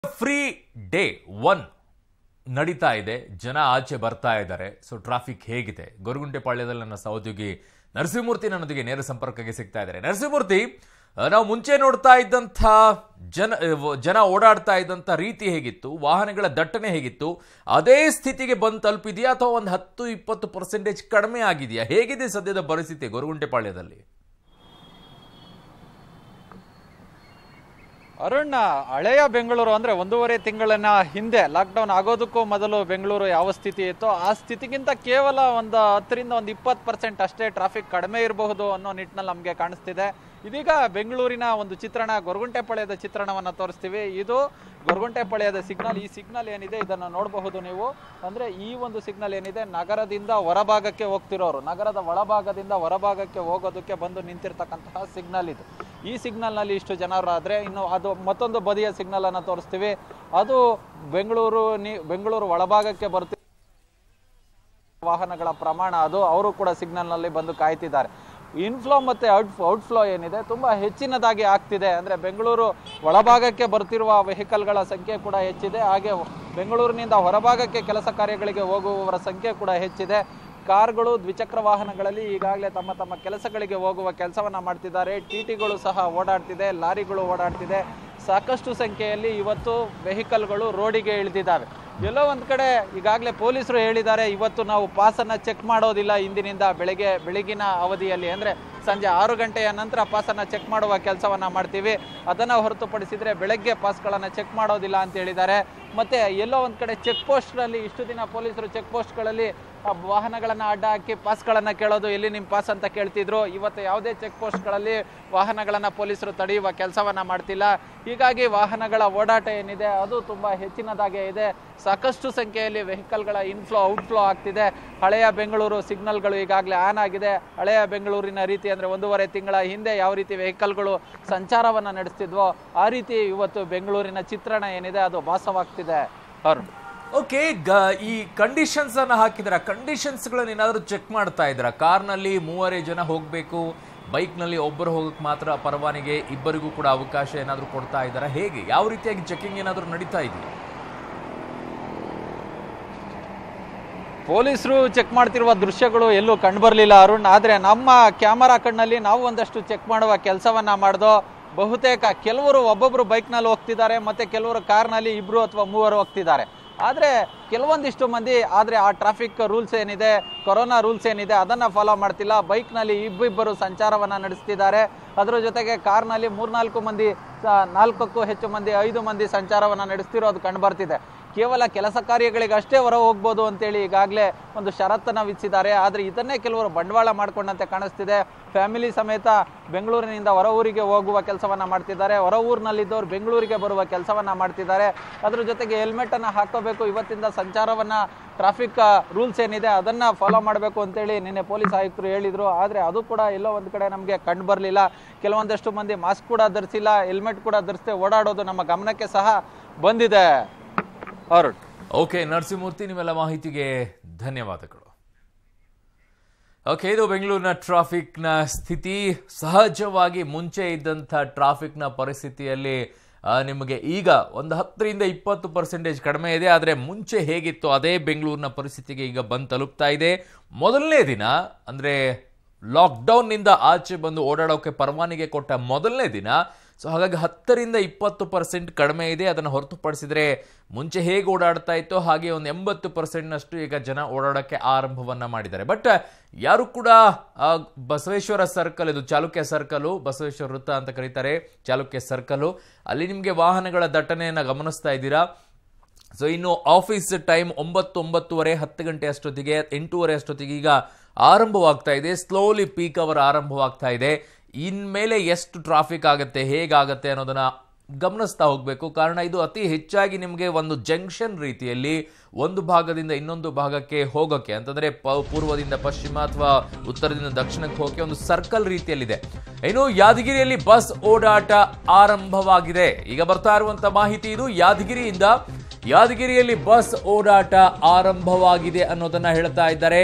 free day one ನಡೀತಾ ಇದೆ ಜನ ಆಚೆ ಬರ್ತಾ ಇದ್ದಾರೆ ಸೊ ಟ್ರಾಫಿಕ್ ಹೇಗಿದೆ ಗೊರಗುಂಟೆಪಾಳ್ಯದಲ್ಲಿ ನನ್ನ ಸಹೋದ್ಯೋಗಿ ನರಸಿಂಹಮೂರ್ತಿ ನನ್ನೊಂದಿಗೆ ನೇರ ಸಂಪರ್ಕಕ್ಕೆ ಸಿಗ್ತಾ ಇದ್ದಾರೆ ನರಸಿಂಹಮೂರ್ತಿ ಆ, ನಾವು ಮುಂಚೆ ನೋಡ್ತಾ ಇದ್ದಂಥ ಜನ ಅಹ್, ಜನ ಓಡಾಡ್ತಾ ಇದ್ದಂಥ ರೀತಿ ಹೇಗಿತ್ತು ವಾಹನಗಳ ದಟ್ಟಣೆ ಹೇಗಿತ್ತು ಅದೇ ಸ್ಥಿತಿಗೆ ಬಂದು ತಲುಪಿದೆಯಾ ಅಥವಾ ಒಂದು ಹತ್ತು ಇಪ್ಪತ್ತು ಪರ್ಸೆಂಟೇಜ್ ಕಡಿಮೆ ಆಗಿದೆಯಾ ಹೇಗಿದೆ ಸದ್ಯದ ಪರಿಸ್ಥಿತಿ ಗೊರಗುಂಟೆಪಾಳ್ಯದಲ್ಲಿ ಅರುಣ್ ಹಳೆಯ ಬೆಂಗಳೂರು ಅಂದ್ರೆ ಒಂದೂವರೆ ತಿಂಗಳನ್ನ ಹಿಂದೆ ಲಾಕ್ಡೌನ್ ಆಗೋದಕ್ಕೂ ಮೊದಲು ಬೆಂಗಳೂರು ಯಾವ ಸ್ಥಿತಿ ಇತ್ತು ಆ ಸ್ಥಿತಿಗಿಂತ ಕೇವಲ ಒಂದು ಹತ್ತರಿಂದ ಒಂದು ಇಪ್ಪತ್ತು ಪರ್ಸೆಂಟ್ ಅಷ್ಟೇ ಟ್ರಾಫಿಕ್ ಕಡಿಮೆ ಇರಬಹುದು ಅನ್ನೋ ನಿಟ್ಟಿನಲ್ಲಿ ನಮಗೆ ಕಾಣಿಸ್ತಿದೆ ಇದೀಗ ಬೆಂಗಳೂರಿನ ಒಂದು ಚಿತ್ರಣ ಗೊರಗುಂಟೆಪಾಳ್ಯದ ಚಿತ್ರಣವನ್ನ ತೋರಿಸ್ತೀವಿ ಇದು ಗೊರಗುಂಟೆಪಾಳ್ಯದ ಸಿಗ್ನಲ್ ಈ ಸಿಗ್ನಲ್ ಏನಿದೆ ಇದನ್ನು ನೋಡಬಹುದು ನೀವು ಅಂದ್ರೆ ಈ ಒಂದು ಸಿಗ್ನಲ್ ಏನಿದೆ ನಗರದಿಂದ ಹೊರಭಾಗಕ್ಕೆ ಹೋಗ್ತಿರೋರು ನಗರದ ಒಳಭಾಗದಿಂದ ಹೊರಭಾಗಕ್ಕೆ ಹೋಗೋದಕ್ಕೆ ಬಂದು ನಿಂತಿರ್ತಕ್ಕಂತಹ ಸಿಗ್ನಲ್ ಇದು ಈ ಸಿಗ್ನಲ್ ನಲ್ಲಿ ಇಷ್ಟು ಜನರಾದ್ರೆ ಇನ್ನು ಅದು ಮತ್ತೊಂದು ಬದಿಯ ಸಿಗ್ನಲ್ ಅನ್ನ ತೋರಿಸ್ತೀವಿ ಅದು ಬೆಂಗಳೂರು ನಿ ಬೆಂಗಳೂರು ಒಳಭಾಗಕ್ಕೆ ಬರ್ತಿ ವಾಹನಗಳ ಪ್ರಮಾಣ ಅದು ಅವರು ಕೂಡ ಸಿಗ್ನಲ್ ನಲ್ಲಿ ಬಂದು ಕಾಯ್ತಿದ್ದಾರೆ ಇನ್ಫ್ಲೋ ಮತ್ತೆ ಔಟ್ ಔಟ್ಫ್ಲೋ ಏನಿದೆ ತುಂಬಾ ಹೆಚ್ಚಿನದಾಗಿ ಆಗ್ತಿದೆ ಅಂದ್ರೆ ಬೆಂಗಳೂರು ಒಳಭಾಗಕ್ಕೆ ಬರ್ತಿರುವ ವೆಹಿಕಲ್ಗಳ ಸಂಖ್ಯೆ ಕೂಡ ಹೆಚ್ಚಿದೆ ಹಾಗೆ ಬೆಂಗಳೂರಿನಿಂದ ಹೊರಭಾಗಕ್ಕೆ ಕೆಲಸ ಕಾರ್ಯಗಳಿಗೆ ಹೋಗುವವರ ಸಂಖ್ಯೆ ಕೂಡ ಹೆಚ್ಚಿದೆ ಕಾರ್ಗಳು ದ್ವಿಚಕ್ರ ವಾಹನಗಳಲ್ಲಿ ಈಗಾಗಲೇ ತಮ್ಮ ತಮ್ಮ ಕೆಲಸಗಳಿಗೆ ಹೋಗುವ ಕೆಲಸವನ್ನ ಮಾಡ್ತಿದ್ದಾರೆ ಟಿ ಟಿಗಳು ಸಹ ಓಡಾಡ್ತಿದೆ ಲಾರಿಗಳು ಓಡಾಡ್ತಿದೆ ಸಾಕಷ್ಟು ಸಂಖ್ಯೆಯಲ್ಲಿ ಇವತ್ತು ವೆಹಿಕಲ್ಗಳು ರೋಡಿಗೆ ಇಳಿದಿದ್ದಾವೆ ಎಲ್ಲೋ ಒಂದು ಕಡೆ ಈಗಾಗಲೇ ಪೊಲೀಸರು ಹೇಳಿದ್ದಾರೆ ಇವತ್ತು ನಾವು ಪಾಸನ್ನು ಚೆಕ್ ಮಾಡೋದಿಲ್ಲ ಇಂದಿನಿಂದ ಬೆಳಗ್ಗೆ ಬೆಳಗಿನ ಅವಧಿಯಲ್ಲಿ ಅಂದರೆ ಸಂಜೆ ಆರು ಗಂಟೆಯ ನಂತರ ಪಾಸನ್ನು ಚೆಕ್ ಮಾಡುವ ಕೆಲಸವನ್ನು ಮಾಡ್ತೀವಿ ಅದನ್ನು ಹೊರತುಪಡಿಸಿದರೆ ಬೆಳಗ್ಗೆ ಪಾಸ್ಗಳನ್ನು ಚೆಕ್ ಮಾಡೋದಿಲ್ಲ ಅಂತ ಹೇಳಿದ್ದಾರೆ ಮತ್ತು ಎಲ್ಲೋ ಒಂದು ಕಡೆ ಚೆಕ್ ಪೋಸ್ಟ್ಗಳಲ್ಲಿ ಇಷ್ಟು ದಿನ ಪೊಲೀಸರು ಚೆಕ್ ಪೋಸ್ಟ್ಗಳಲ್ಲಿ ವಾಹನಗಳನ್ನು ಅಡ್ಡ ಹಾಕಿ ಪಾಸ್ಗಳನ್ನು ಕೇಳೋದು ಎಲ್ಲಿ ನಿಮ್ಮ ಪಾಸ್ ಅಂತ ಕೇಳ್ತಿದ್ರು ಇವತ್ತು ಯಾವುದೇ ಚೆಕ್ ಪೋಸ್ಟ್ಗಳಲ್ಲಿ ವಾಹನಗಳನ್ನು ಪೊಲೀಸರು ತಡೆಯುವ ಕೆಲಸವನ್ನು ಮಾಡ್ತಿಲ್ಲ ಹೀಗಾಗಿ ವಾಹನಗಳ ಓಡಾಟ ಏನಿದೆ ಅದು ತುಂಬ ಹೆಚ್ಚಿನದಾಗೇ ಇದೆ ಸಾಕಷ್ಟು ಸಂಖ್ಯೆಯಲ್ಲಿ ವೆಹಿಕಲ್ಗಳ ಇನ್ಫ್ಲೋ ಔಟ್ಫ್ಲೋ ಆಗ್ತಿದೆ ಹಳೆಯ ಬೆಂಗಳೂರು ಸಿಗ್ನಲ್ಗಳು ಈಗಾಗಲೇ ಆನ್ ಆಗಿದೆ ಹಳೆಯ ಬೆಂಗಳೂರಿನ ರೀತಿ ಅಂದರೆ ಒಂದೂವರೆ ತಿಂಗಳ ಹಿಂದೆ ಯಾವ ರೀತಿ ವೆಹಿಕಲ್ಗಳು ಸಂಚಾರವನ್ನು ನಡೆಸ್ತಿದ್ವೋ ಆ ರೀತಿ ಇವತ್ತು ಬೆಂಗಳೂರಿನ ಚಿತ್ರಣ ಏನಿದೆ ಅದು ಭಾಸವಾಗ್ತಿದೆ ಅರುಣ್ ಓಕೆ ಗ ಈ ಕಂಡೀಷನ್ಸ್ ಅನ್ನ ಹಾಕಿದ್ರ ಕಂಡೀಷನ್ಸ್ ಗಳನ್ನ ಏನಾದ್ರು ಚೆಕ್ ಮಾಡ್ತಾ ಇದ್ರ ಕಾರ್ನಲ್ಲಿ ಮೂವರೇ ಜನ ಹೋಗ್ಬೇಕು ಬೈಕ್ ನಲ್ಲಿ ಒಬ್ಬರು ಹೋಗಕ್ ಮಾತ್ರ ಪರವಾನಿಗೆ ಇಬ್ಬರಿಗೂ ಕೂಡ ಅವಕಾಶ ಏನಾದ್ರು ಕೊಡ್ತಾ ಇದ್ದಾರಾ ಹೇಗೆ ಯಾವ ರೀತಿಯಾಗಿ ಚೆಕಿಂಗ್ ಏನಾದ್ರು ನಡೀತಾ ಇದೆಯಾ ಪೊಲೀಸರು ಚೆಕ್ ಮಾಡ್ತಿರುವ ದೃಶ್ಯಗಳು ಎಲ್ಲೂ ಕಂಡುಬರಲಿಲ್ಲ ಅರುಣ್ ಆದರೆ ನಮ್ಮ ಕ್ಯಾಮರಾ ಕಣ್ಣಲ್ಲಿ ನಾವು ಒಂದಷ್ಟು ಚೆಕ್ ಮಾಡುವ ಕೆಲಸವನ್ನ ಮಾಡ್ದೋ ಬಹುತೇಕ ಕೆಲವರು ಒಬ್ಬೊಬ್ರು ಬೈಕ್ನಲ್ಲಿ ಹೋಗ್ತಿದ್ದಾರೆ ಮತ್ತೆ ಕೆಲವರು ಕಾರ್ನಲ್ಲಿ ಇಬ್ರು ಅಥವಾ ಮೂವರು ಹೋಗ್ತಿದ್ದಾರೆ ಆದರೆ ಕೆಲವೊಂದಿಷ್ಟು ಮಂದಿ ಆದರೆ ಆ ಟ್ರಾಫಿಕ್ ರೂಲ್ಸ್ ಏನಿದೆ ಕೊರೋನಾ ರೂಲ್ಸ್ ಏನಿದೆ ಅದನ್ನು ಫಾಲೋ ಮಾಡ್ತಿಲ್ಲ ಬೈಕ್ನಲ್ಲಿ ಇಬ್ಬಿಬ್ಬರು ಸಂಚಾರವನ್ನು ನಡೆಸ್ತಿದ್ದಾರೆ ಅದರ ಜೊತೆಗೆ ಕಾರ್ನಲ್ಲಿ ಮೂರ್ನಾಲ್ಕು ಮಂದಿ ಸ- ನಾಲ್ಕಕ್ಕೂ ಹೆಚ್ಚು ಮಂದಿ ಐದು ಮಂದಿ ಸಂಚಾರವನ್ನು ನಡೆಸ್ತಿರೋದು ಕಂಡುಬರ್ತಿದೆ ಕೇವಲ ಕೆಲಸ ಕಾರ್ಯಗಳಿಗೆ ಅಷ್ಟೇ ಹೊರ ಹೋಗ್ಬೋದು ಅಂತೇಳಿ ಈಗಾಗಲೇ ಒಂದು ಷರತ್ತನ್ನು ವಿಧಿಸಿದ್ದಾರೆ ಆದರೆ ಇದನ್ನೇ ಕೆಲವರು ಬಂಡವಾಳ ಮಾಡಿಕೊಂಡಂತೆ ಕಾಣಿಸ್ತಿದೆ ಫ್ಯಾಮಿಲಿ ಸಮೇತ ಬೆಂಗಳೂರಿನಿಂದ ಹೊರ ಊರಿಗೆ ಹೋಗುವ ಕೆಲಸವನ್ನ ಮಾಡ್ತಿದ್ದಾರೆ ಹೊರ ಊರಿನಲ್ಲಿದ್ದವರು ಬೆಂಗಳೂರಿಗೆ ಬರುವ ಕೆಲಸವನ್ನ ಮಾಡ್ತಿದ್ದಾರೆ ಅದ್ರ ಜೊತೆಗೆ ಹೆಲ್ಮೆಟ್ ಅನ್ನ ಹಾಕೋಬೇಕು ಇವತ್ತಿಂದ ಸಂಚಾರವನ್ನ ಟ್ರಾಫಿಕ್ ರೂಲ್ಸ್ ಏನಿದೆ ಅದನ್ನ ಫಾಲೋ ಮಾಡಬೇಕು ಅಂತೇಳಿ ನಿನ್ನೆ ಪೊಲೀಸ್ ಆಯುಕ್ತರು ಹೇಳಿದ್ರು ಆದರೆ ಅದು ಕೂಡ ಎಲ್ಲೋ ಒಂದು ಕಡೆ ನಮಗೆ ಕಂಡು ಬರಲಿಲ್ಲ ಕೆಲವೊಂದಷ್ಟು ಮಂದಿ ಮಾಸ್ಕ್ ಕೂಡ ಧರಿಸಿಲ್ಲ ಹೆಲ್ಮೆಟ್ ಕೂಡ ಧರಿಸದೆ ಓಡಾಡೋದು ನಮ್ಮ ಗಮನಕ್ಕೆ ಸಹ ಬಂದಿದೆ ಅರುಣ್ ಓಕೆ ನರಸಿಂಹಮೂರ್ತಿ ನಿಮ್ಮೆಲ್ಲ ಮಾಹಿತಿಗೆ ಧನ್ಯವಾದಗಳು ಓಕೆ ಇದು ಬೆಂಗಳೂರಿನ ಟ್ರಾಫಿಕ್ನ ಸ್ಥಿತಿ ಸಹಜವಾಗಿ ಮುಂಚೆ ಇದ್ದಂಥ ಟ್ರಾಫಿಕ್ನ ಪರಿಸ್ಥಿತಿಯಲ್ಲಿ ಆ, ನಿಮಗೆ ಈಗ ಒಂದು ಹತ್ತರಿಂದ ಇಪ್ಪತ್ತು ಪರ್ಸೆಂಟೇಜ್ ಕಡಿಮೆ ಇದೆ ಆದರೆ ಮುಂಚೆ ಹೇಗಿತ್ತು ಅದೇ ಬೆಂಗಳೂರಿನ ಪರಿಸ್ಥಿತಿಗೆ ಈಗ ಬಂದು ತಲುಪ್ತಾ ಇದೆ ಮೊದಲನೇ ದಿನ ಅಂದರೆ ಲಾಕ್ಡೌನ್ನಿಂದ ಆಚೆ ಬಂದು ಓಡಾಡೋಕೆ ಪರವಾನಿಗೆ ಕೊಟ್ಟ ಮೊದಲನೇ ದಿನ ಸೊ ಹಾಗಾಗಿ ಹತ್ತರಿಂದ ಇಪ್ಪತ್ತು ಪರ್ಸೆಂಟ್ ಕಡಿಮೆ ಇದೆ ಅದನ್ನು ಹೊರತುಪಡಿಸಿದರೆ ಮುಂಚೆ ಹೇಗೆ ಓಡಾಡ್ತಾ ಇತ್ತೋ ಹಾಗೆ ಒಂದು ಎಂಬತ್ತು ಪರ್ಸೆಂಟ್ನಷ್ಟು ಈಗ ಜನ ಓಡಾಡೋಕ್ಕೆ ಆರಂಭವನ್ನ ಮಾಡಿದ್ದಾರೆ ಬಟ್ ಯಾರು ಕೂಡ ಆ, ಬಸವೇಶ್ವರ ಸರ್ಕಲ್ ಇದು ಚಾಲುಕ್ಯ ಸರ್ಕಲು ಬಸವೇಶ್ವರ ವೃತ್ತ ಅಂತ ಕರೀತಾರೆ ಚಾಲುಕ್ಯ ಸರ್ಕಲು ಅಲ್ಲಿ ನಿಮಗೆ ವಾಹನಗಳ ದಟ್ಟಣೆಯನ್ನು ಗಮನಿಸ್ತಾ ಇದ್ದೀರಾ ಸೊ ಇನ್ನು ಆಫೀಸ್ ಟೈಮ್ ಒಂಬತ್ತು ಒಂಬತ್ತುವರೆ ಹತ್ತು ಗಂಟೆ ಅಷ್ಟೊತ್ತಿಗೆ ಎಂಟೂವರೆ ಅಷ್ಟೊತ್ತಿಗೆ ಈಗ ಆರಂಭವಾಗ್ತಾ ಇದೆ ಸ್ಲೋಲಿ ಪೀಕ್ ಅವರ್ ಆರಂಭವಾಗ್ತಾ ಇದೆ ಇನ್ಮೇಲೆ ಎಷ್ಟು ಟ್ರಾಫಿಕ್ ಆಗುತ್ತೆ ಹೇಗಾಗುತ್ತೆ ಅನ್ನೋದನ್ನ ಗಮನಿಸ್ತಾ ಹೋಗಬೇಕು ಕಾರಣ ಇದು ಅತಿ ಹೆಚ್ಚಾಗಿ ನಿಮಗೆ ಒಂದು ಜಂಕ್ಷನ್ ರೀತಿಯಲ್ಲಿ ಒಂದು ಭಾಗದಿಂದ ಇನ್ನೊಂದು ಭಾಗಕ್ಕೆ ಹೋಗೋಕೆ ಅಂತಂದ್ರೆ ಪ- ಪೂರ್ವದಿಂದ ಪಶ್ಚಿಮ ಅಥವಾ ಉತ್ತರದಿಂದ ದಕ್ಷಿಣಕ್ಕೆ ಹೋಗೋಕೆ ಒಂದು ಸರ್ಕಲ್ ರೀತಿಯಲ್ಲಿದೆ ಇನ್ನು ಯಾದಗಿರಿಯಲ್ಲಿ ಬಸ್ ಓಡಾಟ ಆರಂಭವಾಗಿದೆ ಈಗ ಬರ್ತಾ ಇರುವಂತ ಮಾಹಿತಿ ಇದು ಯಾದಗಿರಿಯಿಂದ ಯಾದಗಿರಿಯಲ್ಲಿ ಬಸ್ ಓಡಾಟ ಆರಂಭವಾಗಿದೆ ಅನ್ನೋದನ್ನ ಹೇಳ್ತಾ ಇದ್ದಾರೆ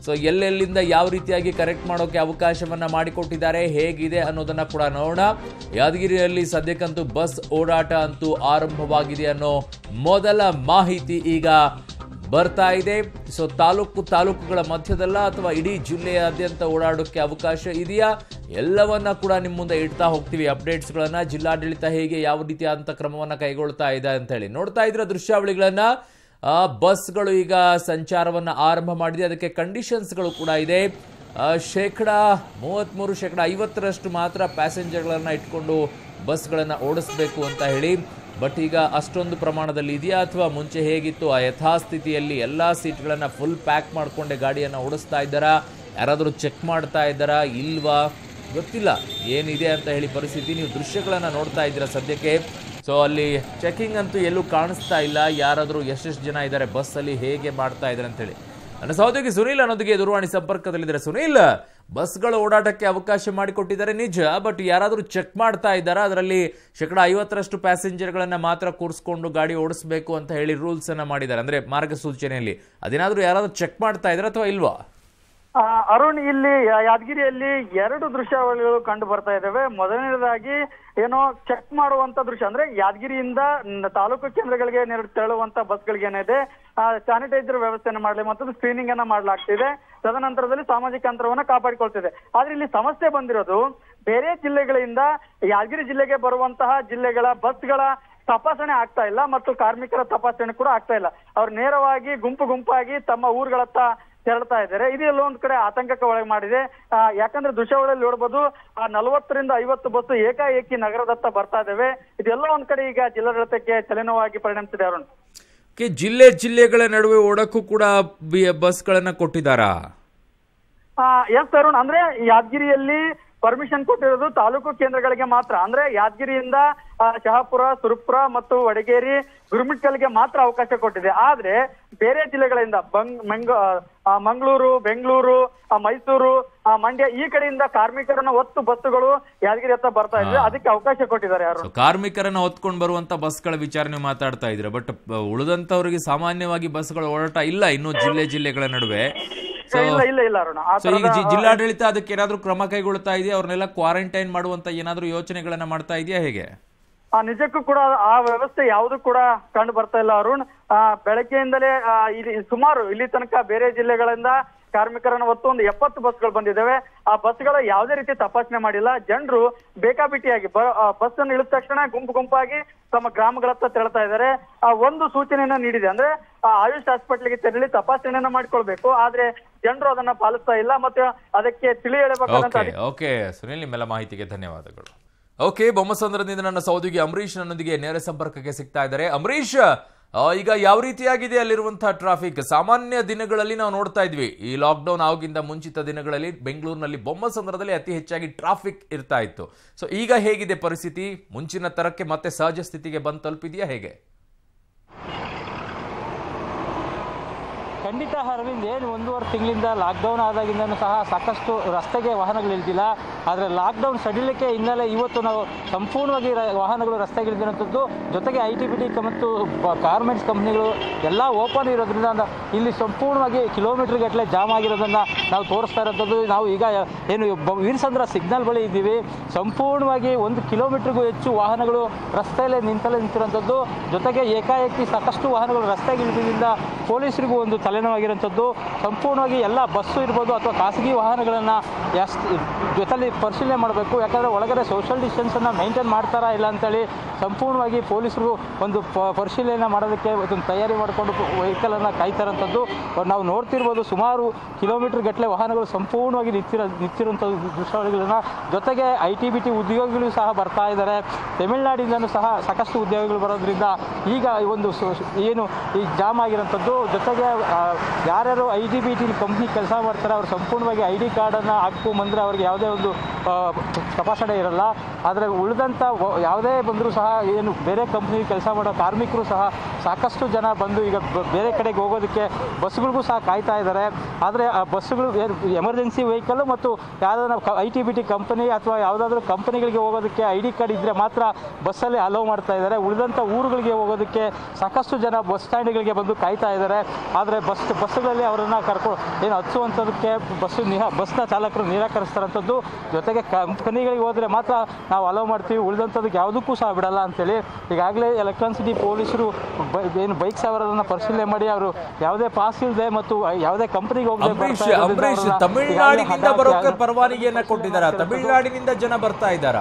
ಸೊ ಎಲ್ಲೆಲ್ಲಿಂದ ಯಾವ ರೀತಿಯಾಗಿ ಕರೆಕ್ಟ್ ಮಾಡೋಕೆ ಅವಕಾಶವನ್ನ ಮಾಡಿಕೊಟ್ಟಿದ್ದಾರೆ ಹೇಗಿದೆ ಅನ್ನೋದನ್ನ ಕೂಡ ನೋಡೋಣ ಯಾದಗಿರಿಯಲ್ಲಿ ಸದ್ಯಕ್ಕಂತೂ ಬಸ್ ಓಡಾಟ ಅಂತೂ ಆರಂಭವಾಗಿದೆ ಅನ್ನೋ ಮೊದಲ ಮಾಹಿತಿ ಈಗ ಬರ್ತಾ ಇದೆ ಸೊ ತಾಲೂಕು ತಾಲೂಕುಗಳ ಮಧ್ಯದಲ್ಲ ಅಥವಾ ಇಡೀ ಜಿಲ್ಲೆಯಾದ್ಯಂತ ಓಡಾಡೋಕ್ಕೆ ಅವಕಾಶ ಇದೆಯಾ ಎಲ್ಲವನ್ನ ಕೂಡ ನಿಮ್ಮ ಮುಂದೆ ಇಡ್ತಾ ಹೋಗ್ತೀವಿ ಅಪ್ಡೇಟ್ಸ್ಗಳನ್ನ ಜಿಲ್ಲಾಡಳಿತ ಹೇಗೆ ಯಾವ ರೀತಿಯಾದಂಥ ಕ್ರಮವನ್ನ ಕೈಗೊಳ್ತಾ ಇದೆ ಅಂತ ಹೇಳಿ ನೋಡ್ತಾ ಇದ್ರ ದೃಶ್ಯಾವಳಿಗಳನ್ನ ಆ, ಬಸ್ಗಳು ಈಗ ಸಂಚಾರವನ್ನ ಆರಂಭ ಮಾಡಿದೆ ಅದಕ್ಕೆ ಕಂಡೀಷನ್ಸ್ಗಳು ಕೂಡ ಇದೆ ಆ, ಶೇಕಡ ಮೂವತ್ತ್ಮೂರು ಶೇಕಡ ಐವತ್ತರಷ್ಟು ಮಾತ್ರ ಪ್ಯಾಸೆಂಜರ್ಗಳನ್ನ ಇಟ್ಕೊಂಡು ಬಸ್ಗಳನ್ನು ಓಡಿಸ್ಬೇಕು ಅಂತ ಹೇಳಿ ಬಟ್ ಈಗ ಅಷ್ಟೊಂದು ಪ್ರಮಾಣದಲ್ಲಿ ಇದೆಯಾ ಅಥವಾ ಮುಂಚೆ ಹೇಗಿತ್ತು ಆ ಯಥಾಸ್ಥಿತಿಯಲ್ಲಿ ಎಲ್ಲ ಸೀಟ್ಗಳನ್ನು ಫುಲ್ ಪ್ಯಾಕ್ ಮಾಡಿಕೊಂಡೆ ಗಾಡಿಯನ್ನು ಓಡಿಸ್ತಾ ಇದ್ದಾರಾ ಯಾರಾದರೂ ಚೆಕ್ ಮಾಡ್ತಾ ಇದ್ದಾರಾ ಇಲ್ವಾ ಗೊತ್ತಿಲ್ಲ ಏನಿದೆ ಅಂತ ಹೇಳಿ ಪರಿಸ್ಥಿತಿ ನೀವು ದೃಶ್ಯಗಳನ್ನು ನೋಡ್ತಾ ಇದ್ದೀರಾ ಸದ್ಯಕ್ಕೆ ಸೊ ಅಲ್ಲಿ ಚೆಕಿಂಗ್ ಅಂತೂ ಎಲ್ಲೂ ಕಾಣಿಸ್ತಾ ಇಲ್ಲ ಯಾರಾದರೂ ಎಷ್ಟೆಷ್ಟು ಜನ ಇದ್ದಾರೆ ಬಸ್ಸಲ್ಲಿ ಹೇಗೆ ಮಾಡ್ತಾ ಇದ್ದಾರೆ ಅಂತೇಳಿ ನನ್ನ ಸಹೋದರಿ ಸುನೀಲ್ ಅನ್ನೋದಕ್ಕೆ ದೂರವಾಣಿ ಸಂಪರ್ಕದಲ್ಲಿದ್ದಾರೆ ಸುನೀಲ್ ಬಸ್ಗಳ ಓಡಾಟಕ್ಕೆ ಅವಕಾಶ ಮಾಡಿಕೊಟ್ಟಿದ್ದಾರೆ ನಿಜ ಬಟ್ ಯಾರಾದರೂ ಚೆಕ್ ಮಾಡ್ತಾ ಇದ್ದಾರಾ ಅದರಲ್ಲಿ ಶೇಕಡ ಐವತ್ತರಷ್ಟು ಪ್ಯಾಸೆಂಜರ್ಗಳನ್ನ ಮಾತ್ರ ಕೂರಿಸ್ಕೊಂಡು ಗಾಡಿ ಓಡಿಸ್ಬೇಕು ಅಂತ ಹೇಳಿ ರೂಲ್ಸ್ ಅನ್ನ ಮಾಡಿದ್ದಾರೆ ಅಂದ್ರೆ ಮಾರ್ಗಸೂಚನೆಯಲ್ಲಿ ಅದೇನಾದ್ರೂ ಯಾರಾದರೂ ಚೆಕ್ ಮಾಡ್ತಾ ಇದ್ದಾರೆ ಅಥವಾ ಇಲ್ವಾ ಆ, ಅರುಣ್ ಇಲ್ಲಿ ಯಾ- ಯಾದಗಿರಿಯಲ್ಲಿ ಎರಡು ದೃಶ್ಯಾವಳಿಗಳು ಕಂಡು ಬರ್ತಾ ಇದ್ದಾವೆ ಮೊದಲನೇದಾಗಿ ಏನೋ ಚೆಕ್ ಮಾಡುವಂತ ದೃಶ್ಯ ಅಂದ್ರೆ ಯಾದಗಿರಿಯಿಂದ ನ- ತಾಲೂಕು ಕೇಂದ್ರಗಳಿಗೆ ನೆರಳು ತೆರಳುವಂತ ಬಸ್ಗಳಿಗೆ ಏನಿದೆ ಸ್ಯಾನಿಟೈಸರ್ ವ್ಯವಸ್ಥೆಯನ್ನು ಮಾಡಲಿ ಮತ್ತು ಸ್ಕ್ರೀನಿಂಗ್ ಅನ್ನ ಮಾಡಲಾಗ್ತಿದೆ ತದನಂತರದಲ್ಲಿ ಸಾಮಾಜಿಕ ಅಂತರವನ್ನ ಕಾಪಾಡಿಕೊಳ್ತಿದೆ ಆದ್ರೆ ಇಲ್ಲಿ ಸಮಸ್ಯೆ ಬಂದಿರೋದು ಬೇರೆ ಜಿಲ್ಲೆಗಳಿಂದ ಯಾದಗಿರಿ ಜಿಲ್ಲೆಗೆ ಬರುವಂತಹ ಜಿಲ್ಲೆಗಳ ಬಸ್ಗಳ ತಪಾಸಣೆ ಆಗ್ತಾ ಇಲ್ಲ ಮತ್ತು ಕಾರ್ಮಿಕರ ತಪಾಸಣೆ ಕೂಡ ಆಗ್ತಾ ಇಲ್ಲ ಅವ್ರು ನೇರವಾಗಿ ಗುಂಪು ಗುಂಪಾಗಿ ತಮ್ಮ ಊರುಗಳತ್ತ ತೆರಳ್ತಾ ಇದ್ದಾರೆ ಇದೆಲ್ಲ ಒಂದ್ ಕಡೆ ಆತಂಕಕ್ಕೆ ಒಳಗೆ ಮಾಡಿದೆ ಆ, ಯಾಕಂದ್ರೆ ದೃಶ್ಯಾವಳಿಯಲ್ಲಿ ನೋಡಬಹುದು ಆ ನಲವತ್ತರಿಂದ ಐವತ್ತು ಬಸ್ ಏಕಾಏಕಿ ನಗರದತ್ತ ಬರ್ತಾ ಇದಾವೆ ಇದೆಲ್ಲ ಒಂದ್ ಕಡೆ ಈಗ ಜಿಲ್ಲಾಡಳಿತಕ್ಕೆ ತಲೆನೋವಾಗಿ ಪರಿಣಮಿಸಿದೆ ಅರುಣ್ ಕೆ ಜಿಲ್ಲೆ ಜಿಲ್ಲೆಗಳ ನಡುವೆ ಓಡಕ್ಕೂ ಕೂಡ ಬಿ- ಬಸ್ಗಳನ್ನ ಕೊಟ್ಟಿದ್ದಾರಾ ಎಸ್ ಅರುಣ್ ಅಂದ್ರೆ ಯಾದಗಿರಿಯಲ್ಲಿ ಪರ್ಮಿಷನ್ ಕೊಟ್ಟಿರೋದು ತಾಲೂಕು ಕೇಂದ್ರಗಳಿಗೆ ಮಾತ್ರ ಅಂದ್ರೆ ಯಾದಗಿರಿಯಿಂದ ಆ, ಶಹಾಪುರ ಸುರಪುರ ಮತ್ತು ವಡಗೇರಿ ಗುರುಮಿಟ್ಕಲ್ಗೆ ಮಾತ್ರ ಅವಕಾಶ ಕೊಟ್ಟಿದೆ ಆದ್ರೆ ಬೇರೆ ಜಿಲ್ಲೆಗಳಿಂದ ಬಂಗ್ ಮೆಂಗ ಆ, ಮಂಗಳೂರು ಬೆಂಗಳೂರು ಆ, ಮೈಸೂರು ಆ, ಮಂಡ್ಯ ಈ ಕಡೆಯಿಂದ ಕಾರ್ಮಿಕರನ್ನ ಒತ್ತು ಬಸ್ಸುಗಳು ಯಾದಗಿರಿ ಹತ್ತ ಬರ್ತಾ ಇದ್ರೆ ಅದಕ್ಕೆ ಅವಕಾಶ ಕೊಟ್ಟಿದ್ದಾರೆ ಅರುಣ್ ಸೊ ಕಾರ್ಮಿಕರನ್ನ ಹೊತ್ಕೊಂಡು ಬರುವಂತ ಬಸ್ಗಳ ವಿಚಾರ ನೀವು ಮಾತಾಡ್ತಾ ಇದ್ರ ಬಟ್ ಉಳಿದಂತವರಿಗೆ ಸಾಮಾನ್ಯವಾಗಿ ಬಸ್ಗಳ ಓಡಾಟ ಇಲ್ಲ ಇನ್ನು ಜಿಲ್ಲೆ ಜಿಲ್ಲೆಗಳ ನಡುವೆ ಸೊ ಇಲ್ಲ ಇಲ್ಲ ಇಲ್ಲ ಅರುಣ್ ಆ ಸೊ ಈಗ ತರದ, ಜಿ- ಜಿಲ್ಲಾಡಳಿತ ಅದಕ್ಕೆ ಏನಾದ್ರೂ ಕ್ರಮ ಕೈಗೊಳ್ತಾ ಇದೆಯಾ ಅವ್ರನ್ನೆಲ್ಲ ಕ್ವಾರಂಟೈನ್ ಮಾಡುವಂತ ಏನಾದ್ರೂ ಯೋಚನೆಗಳನ್ನ ಮಾಡ್ತಾ ಇದೆಯಾ ಹೇಗೆ ಆ ನಿಜಕ್ಕೂ ಕೂಡ ಆ ವ್ಯವಸ್ಥೆ ಯಾವುದು ಕೂಡ ಕಂಡು ಬರ್ತಾ ಇಲ್ಲ ಅರುಣ್ ಆ ಬೆಳಗ್ಗೆಯಿಂದಲೇ ಆ, ಇಲ್ಲಿ ಸುಮಾರು ಇಲ್ಲಿ ತನಕ ಬೇರೆ ಜಿಲ್ಲೆಗಳಿಂದ ಕಾರ್ಮಿಕರನ್ನ ಹೊತ್ತು ಒಂದು ಎಪ್ಪತ್ತು ಬಸ್ಗಳು ಬಂದಿದ್ದಾವೆ ಆ ಬಸ್ಗಳ ಯಾವುದೇ ರೀತಿ ತಪಾಸಣೆ ಮಾಡಿಲ್ಲ ಜನರು ಬೇಕಾಬಿಟ್ಟಿಯಾಗಿ ಬಸ್ ಅನ್ನು ಇಳಿದ ತಕ್ಷಣ ಗುಂಪು ಗುಂಪಾಗಿ ತಮ್ಮ ಗ್ರಾಮಗಳತ್ತ ತೆರಳ್ತಾ ಇದ್ದಾರೆ ಆ ಒಂದು ಸೂಚನೆಯನ್ನ ನೀಡಿದೆ ಅಂದ್ರೆ ಆ ಆಯುಷ್ ಹಾಸ್ಪಿಟ್ಲಿಗೆ ತೆರಳಿ ತಪಾಸಣೆಯನ್ನ ಮಾಡ್ಕೊಳ್ಬೇಕು ಆದ್ರೆ ಜನರು ಅದನ್ನ ಪಾಲಿಸ್ತಾ ಇಲ್ಲ ಮತ್ತೆ ಅದಕ್ಕೆ ತಿಳಿ ಹೇಳಬೇಕಾದಂತ ಓಕೆ ಓಕೆ ಸುನಿಲ್ ನಿಮ್ಮೆಲ್ಲ ಮಾಹಿತಿಗೆ ಧನ್ಯವಾದಗಳು ಓಕೆ ಬೊಮ್ಮಸಂದ್ರದಿಂದ ನನ್ನ ಸಹೋದ್ಯೋಗಿ ಅಂಬರೀಷ್ ನನ್ನೊಂದಿಗೆ ನೇರ ಸಂಪರ್ಕಕ್ಕೆ ಸಿಗ್ತಾ ಇದ್ದಾರೆ ಅಂಬರೀಷ್ ಆ, ಈಗ ಯಾವ ರೀತಿಯಾಗಿದೆ ಅಲ್ಲಿರುವಂತಹ ಟ್ರಾಫಿಕ್ ಸಾಮಾನ್ಯ ದಿನಗಳಲ್ಲಿ ನಾವು ನೋಡ್ತಾ ಇದ್ವಿ ಈ ಲಾಕ್ಡೌನ್ ಆಗಿಂದ ಮುಂಚಿತ ದಿನಗಳಲ್ಲಿ ಬೆಂಗಳೂರಿನಲ್ಲಿ ಬೊಮ್ಮಸಂದ್ರದಲ್ಲಿ ಅತಿ ಹೆಚ್ಚಾಗಿ ಟ್ರಾಫಿಕ್ ಇರ್ತಾ ಇತ್ತು ಸೊ ಈಗ ಹೇಗಿದೆ ಪರಿಸ್ಥಿತಿ ಮುಂಚಿನ ತರಕ್ಕೆ ಮತ್ತೆ ಸಹಜ ಸ್ಥಿತಿಗೆ ಬಂದು ತಲುಪಿದೆಯಾ ಹೇಗೆ ಖಂಡಿತ ಅರವಿಂದ್ ಏನು ಒಂದೂವರೆ ತಿಂಗಳಿಂದ ಲಾಕ್ಡೌನ್ ಆದಾಗಿಂದನೂ ಸಹ ಸಾಕಷ್ಟು ರಸ್ತೆಗೆ ವಾಹನಗಳು ಇಳ್ದಿಲ್ಲ ಆದರೆ ಲಾಕ್ಡೌನ್ ಸಡಿಲಿಕ್ಕೆ ಹಿನ್ನೆಲೆ ಇವತ್ತು ನಾವು ಸಂಪೂರ್ಣವಾಗಿ ರ- ವಾಹನಗಳು ರಸ್ತೆಗೆ ಇಳಿದಿರುವಂಥದ್ದು ಜೊತೆಗೆ ಐ ಟಿ ಬಿ ಟಿ ಮತ್ತು ಗಾರ್ಮೆಂಟ್ಸ್ ಕಂಪ್ನಿಗಳು ಎಲ್ಲ ಓಪನ್ ಇರೋದ್ರಿಂದ ನ- ಇಲ್ಲಿ ಸಂಪೂರ್ಣವಾಗಿ ಕಿಲೋಮೀಟರ್ ಗಟ್ಟಲೆ ಜಾಮ್ ಆಗಿರೋದನ್ನು ನಾವು ತೋರಿಸ್ತಾ ಇರೋಂಥದ್ದು ನಾವು ಈಗ ಏನು ಬ- ವೀರಸಂದ್ರ ಸಿಗ್ನಲ್ ಬಳಿ ಇದ್ದೀವಿ ಸಂಪೂರ್ಣವಾಗಿ ಒಂದು ಕಿಲೋಮೀಟರ್ಗೂ ಹೆಚ್ಚು ವಾಹನಗಳು ರಸ್ತೆಯಲ್ಲೇ ನಿಂತಲ್ಲೇ ನಿಂತಿರುವಂಥದ್ದು ಜೊತೆಗೆ ಏಕಾಏಕಿ ಸಾಕಷ್ಟು ವಾಹನಗಳು ರಸ್ತೆಗೆ ಇಳಿದ್ರಿಂದ ಪೊಲೀಸರಿಗೂ ಒಂದು ತಲೆನೋವಾಗಿರುವಂಥದ್ದು ಸಂಪೂರ್ಣವಾಗಿ ಎಲ್ಲ ಬಸ್ಸು ಇರ್ಬೋದು ಅಥವಾ ಖಾಸಗಿ ವಾಹನಗಳನ್ನು ಎಷ್ಟು ಜೊತೆಲಿ ಪರಿಶೀಲನೆ ಮಾಡಬೇಕು ಯಾಕಂದರೆ ಒಳಗಡೆ ಸೋಷಿಯಲ್ ಡಿಸ್ಟೆನ್ಸನ್ನು ಮೇಂಟೈನ್ ಮಾಡ್ತಾರಾ ಇಲ್ಲ ಅಂತೇಳಿ ಸಂಪೂರ್ಣವಾಗಿ ಪೊಲೀಸರು ಒಂದು ಪ- ಪರಿಶೀಲನೆ ಮಾಡೋದಕ್ಕೆ ಒಂದು ತಯಾರಿ ಮಾಡಿಕೊಂಡು ವೆಹಿಕಲನ್ನು ಕಾಯ್ತಾರಂಥದ್ದು ನಾವು ನೋಡ್ತಿರ್ಬೋದು ಸುಮಾರು ಕಿಲೋಮೀಟರ್ ಗಟ್ಟಲೆ ವಾಹನಗಳು ಸಂಪೂರ್ಣವಾಗಿ ನಿಂತಿರೋ ನಿಂತಿರುವಂಥ ದೃಶ್ಯಾವಳಿಗಳನ್ನ ಜೊತೆಗೆ ಐ ಟಿ ಬಿ ಟಿ ಉದ್ಯೋಗಿಗಳು ಸಹ ಬರ್ತಾ ಇದ್ದಾರೆ ತಮಿಳುನಾಡಿಂದನೂ ಸಹ ಸಾಕಷ್ಟು ಉದ್ಯೋಗಿಗಳು ಬರೋದ್ರಿಂದ ಈಗ ಈ ಒಂದು ಸೋ- ಏನು ಈ ಜಾಮ್ ಆಗಿರೋಂಥದ್ದು ಜೊತೆಗೆ ಆ, ಯಾರ್ಯಾರು I T B T company ಕೆಲಸ ಮಾಡ್ತಾರೆ ಅವ್ರು ಸಂಪೂರ್ಣವಾಗಿ ಐ ಡಿ ಕಾರ್ಡನ್ನು ಹಾಕ್ಕೊಂಬಂದ್ರೆ ಅವ್ರಿಗೆ ಯಾವುದೇ ಒಂದು ಆ, ತಪಾಸಣೆ ಇರಲ್ಲ ಆದರೆ ಉಳಿದಂಥ ವ- ಯಾವುದೇ ಬಂದರೂ ಸಹ ಏನು ಬೇರೆ ಕಂಪ್ನಿ ಕೆಲಸ ಮಾಡೋ ಕಾರ್ಮಿಕರು ಸಹ ಸಾಕಷ್ಟು ಜನ ಬಂದು ಈಗ ಬ- ಬೇರೆ ಕಡೆಗೆ ಹೋಗೋದಕ್ಕೆ ಬಸ್ಗಳಿಗೂ ಸಹ ಕಾಯ್ತಾ ಇದ್ದಾರೆ ಆದರೆ ಆ ಬಸ್ಸುಗಳು ಎಮರ್ಜೆನ್ಸಿ ವೆಹಿಕಲ್ಲು ಮತ್ತು ಯಾವುದಾದ್ರು I T B T company ಅಥವಾ ಯಾವುದಾದ್ರೂ ಕಂಪನಿಗಳಿಗೆ ಹೋಗೋದಕ್ಕೆ ಐ ಡಿ ಕಾರ್ಡ್ ಇದ್ದರೆ ಮಾತ್ರ ಬಸ್ಸಲ್ಲಿ ಅಲೋ ಮಾಡ್ತಾ ಇದ್ದಾರೆ ಉಳಿದಂಥ ಊರುಗಳಿಗೆ ಹೋಗೋದಕ್ಕೆ ಸಾಕಷ್ಟು ಜನ ಬಸ್ ಸ್ಟ್ಯಾಂಡ್ಗಳಿಗೆ ಬಂದು ಕಾಯ್ತಾ ಇದ್ದಾರೆ ಆದರೆ ಬಸ್ ಬಸ್ಸುಗಳಲ್ಲಿ ಅವರನ್ನು ಕರ್ಕೊ ಏನು ಹಚ್ಚುವಂಥದ್ದಕ್ಕೆ ಬಸ್ಸು ನಿಹ ಬಸ್ನ ಚಾಲಕರು ನಿರಾಕರಿಸ್ತಾರಂಥದ್ದು ಜೊತೆಗೆ ಕಂಪನಿಗಳಿಗೆ ಹೋದರೆ ಮಾತ್ರ ನಾವು ಅಲೋ ಮಾಡ್ತೀವಿ ಉಳಿದಂಥದ್ದಕ್ಕೆ ಯಾವುದಕ್ಕೂ ಸಹ ಬಿಡಲ್ಲ ಅಂತೇಳಿ ಈಗಾಗಲೇ ಎಲೆಕ್ಟ್ರಾನ್ ಸಿಟಿ ಪೊಲೀಸರು ಬೈ- ಏನು ಬೈಕ್ ಸವಾರರನ್ನ ಪರಿಶೀಲನೆ ಮಾಡಿ ಅವರು ಯಾವುದೇ ಪಾಸ್ ಇಲ್ಲದೆ ಮತ್ತು ಯಾವುದೇ ಕಂಪನಿಗೆ ಹೋಗದೆ ಅಂಬರೀಶ್ ಅಂಬರೀಶ್ ತಮಿಳುನಾಡಿನಿಂದ ಬರೋಕೆ ಪರವಾನಗಿಯನ್ನ ಕೊಟ್ಟಿದ್ದಾರಾ ತಮಿಳುನಾಡಿನಿಂದ ಜನ ಬರ್ತಾ ಇದ್ದಾರಾ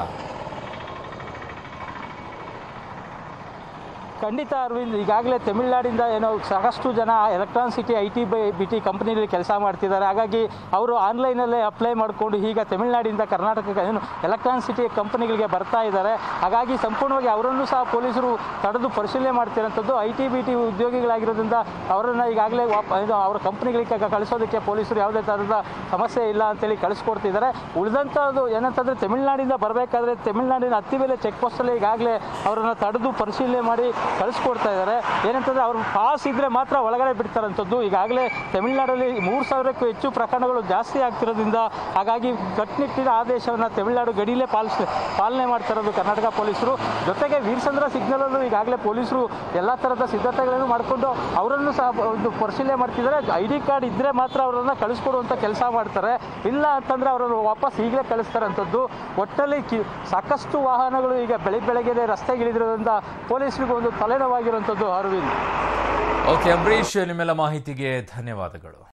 ಖಂಡಿತ ಅರವಿಂದ್ ಈಗಾಗಲೇ ತಮಿಳುನಾಡಿಂದ ಏನೋ ಸಾಕಷ್ಟು ಜನ Electronic City I T by B T ಕಂಪ್ನಿಯಲ್ಲಿ ಕೆಲಸ ಮಾಡ್ತಿದ್ದಾರೆ ಹಾಗಾಗಿ ಅವರು ಆನ್ಲೈನಲ್ಲೇ ಅಪ್ಲೈ ಮಾಡಿಕೊಂಡು ಈಗ ತಮಿಳುನಾಡಿಂದ ಕರ್ನಾಟಕಕ್ಕೆ ಏನು ಎಲೆಕ್ಟ್ರಾನ್ ಸಿಟಿ ಕಂಪನಿಗಳಿಗೆ ಬರ್ತಾ ಇದ್ದಾರೆ ಹಾಗಾಗಿ ಸಂಪೂರ್ಣವಾಗಿ ಅವರನ್ನು ಸಹ ಪೊಲೀಸರು ತಡೆದು ಪರಿಶೀಲನೆ ಮಾಡ್ತಿರೋಂಥದ್ದು ಐ ಟಿ ಬಿ ಟಿ ಉದ್ಯೋಗಿಗಳಾಗಿರೋದ್ರಿಂದ ಅವರನ್ನು ಈಗಾಗಲೇ ವಾಪ ಇದು ಅವರ ಕಂಪ್ನಿಗಳಿಗೆ ಕಳಿಸೋದಕ್ಕೆ ಪೊಲೀಸರು ಯಾವುದೇ ಥರದ ಸಮಸ್ಯೆ ಇಲ್ಲ ಅಂತೇಳಿ ಕಳಿಸ್ಕೊಡ್ತಿದ್ದಾರೆ ಉಳಿದಂಥದ್ದು ಏನಂತಂದರೆ ತಮಿಳುನಾಡಿಂದ ಬರಬೇಕಾದ್ರೆ ತಮಿಳುನಾಡಿನ ಹತ್ತಿಬೇಲೆ ಚೆಕ್ ಪೋಸ್ಟಲ್ಲಿ ಈಗಾಗಲೇ ಅವರನ್ನು ತಡೆದು ಪರಿಶೀಲನೆ ಮಾಡಿ ಕಳಿಸ್ಕೊಡ್ತಾ ಇದ್ದಾರೆ ಏನಂತಂದರೆ ಅವ್ರ ಪಾಸ್ ಇದ್ದರೆ ಮಾತ್ರ ಒಳಗಡೆ ಬಿಡ್ತಾರಂಥದ್ದು ಈಗಾಗಲೇ ತಮಿಳುನಾಡಲ್ಲಿ ಮೂರು ಸಾವಿರಕ್ಕೂ ಹೆಚ್ಚು ಪ್ರಕರಣಗಳು ಜಾಸ್ತಿ ಆಗ್ತಿರೋದ್ರಿಂದ ಹಾಗಾಗಿ ಕಟ್ಟುನಿಟ್ಟಿನ ಆದೇಶವನ್ನು ತಮಿಳುನಾಡು ಗಡಿಲೇ ಪಾಲಿಸ್ ಪಾಲನೆ ಮಾಡ್ತಾ ಇರೋದು ಕರ್ನಾಟಕ ಪೊಲೀಸರು ಜೊತೆಗೆ ವೀರಸಂದ್ರ ಸಿಗ್ನಲಲ್ಲೂ ಈಗಾಗಲೇ ಪೊಲೀಸರು ಎಲ್ಲ ಥರದ ಸಿದ್ಧತೆಗಳನ್ನು ಮಾಡಿಕೊಂಡು ಅವರನ್ನು ಸಹ ಒಂದು ಪರಿಶೀಲನೆ ಮಾಡ್ತಿದ್ದಾರೆ ಐ ಡಿ ಕಾರ್ಡ್ ಇದ್ದರೆ ಮಾತ್ರ ಅವರನ್ನು ಕಳಿಸ್ಕೊಡುವಂಥ ಕೆಲಸ ಮಾಡ್ತಾರೆ ಇಲ್ಲ ಅಂತಂದರೆ ಅವರನ್ನು ವಾಪಸ್ ಈಗಲೇ ಕಳಿಸ್ತಾರೆ ಅಂಥದ್ದು ಒಟ್ಟಲ್ಲಿ ಕಿ ಸಾಕಷ್ಟು ವಾಹನಗಳು ಈಗ ಬೆಳಿಗ್ಗೆ ಬೆಳಗ್ಗೆ ರಸ್ತೆಗಿಳಿದಿರೋದ್ರಿಂದ ಪೊಲೀಸರಿಗೂ ಒಂದು ತಲೆನೋವಾಗಿರುವಂಥದ್ದು ಅರವಿಂದ್ ಓಕೆ ಅಂಬರೀಶ್ ನಿಮ್ಮೆಲ್ಲ ಮಾಹಿತಿಗೆ ಧನ್ಯವಾದಗಳು